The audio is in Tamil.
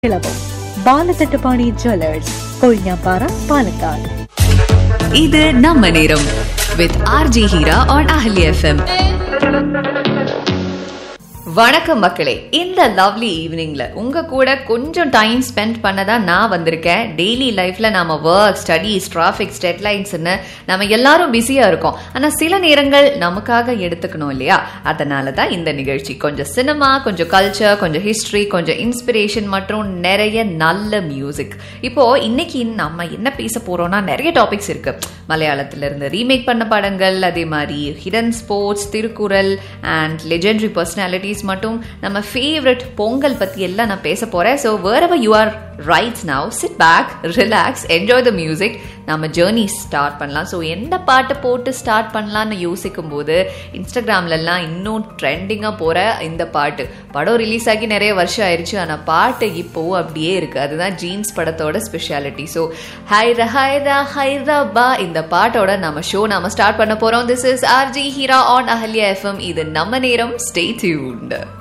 ഇളവും ബാലതട്ടുപാണി ജ്വല്ലേഴ്സ് കൊഴിഞ്ഞാപ്പാറ പാലക്കാട് இது நம்ம நேரம் with RJ Heera on Ahalya FM வணக்கம் மக்களே இந்த லவ்லி ஈவினிங்ல உங்க கூட கொஞ்சம் டைம் ஸ்பெண்ட் பண்ண தான் நான் வந்திருக்கேன் டெய்லி லைஃப்ல நாம ஒர்க் ஸ்டடீஸ் டிராஃபிக்ஸ் டெட்லைன்ஸ்னு நம்ம எல்லாரும் பிஸியா இருக்கோம் ஆனா சில நேரங்கள் நமக்காக எடுத்துக்கணும் இல்லையா அதனால தான் இந்த நிகழ்ச்சி கொஞ்சம் சினிமா கொஞ்சம் கல்ச்சர் கொஞ்சம் ஹிஸ்டரி கொஞ்சம் இன்ஸ்பிரேஷன் மற்றும் நிறைய நல்ல மியூசிக் இப்போ இன்னைக்கு நம்ம என்ன பேச போறோம்னா நிறைய டாபிக்ஸ் இருக்கு மலையாளத்துல இருந்து ரீமேக் பண்ண படங்கள் அதே மாதிரி hidden sports Thirukkural and legendary personalities மட்டும் நம்ம ஃபேவரட் பொங்கல் பத்தி எல்லாம் நான் பேச போறேன் so wherever you are right now sit back relax enjoy the music நம்ம ஜேர்னி ஸ்டார்ட் பண்ணலாம் ஸோ எந்த பாட்டை போட்டு ஸ்டார்ட் பண்ணலாம்னு யோசிக்கும் போது இன்ஸ்டாகிராம்லலாம் இன்னும் ட்ரெண்டிங்காக போகிற இந்த பாட்டு படம் ரிலீஸ் ஆகி நிறைய வருஷம் ஆயிடுச்சு ஆனால் பாட்டு இப்போவும் அப்படியே இருக்கு அதுதான் ஜீன்ஸ் படத்தோட ஸ்பெஷாலிட்டி ஸோ ஹைரா ஹைரா ஹைராபா இந்த பாட்டோட நம்ம ஷோ நாம ஸ்டார்ட் பண்ண போறோம் this is RJ Heera on Ahalya FM இது நம்ம நேரம் ஸ்டே டியூன்ட்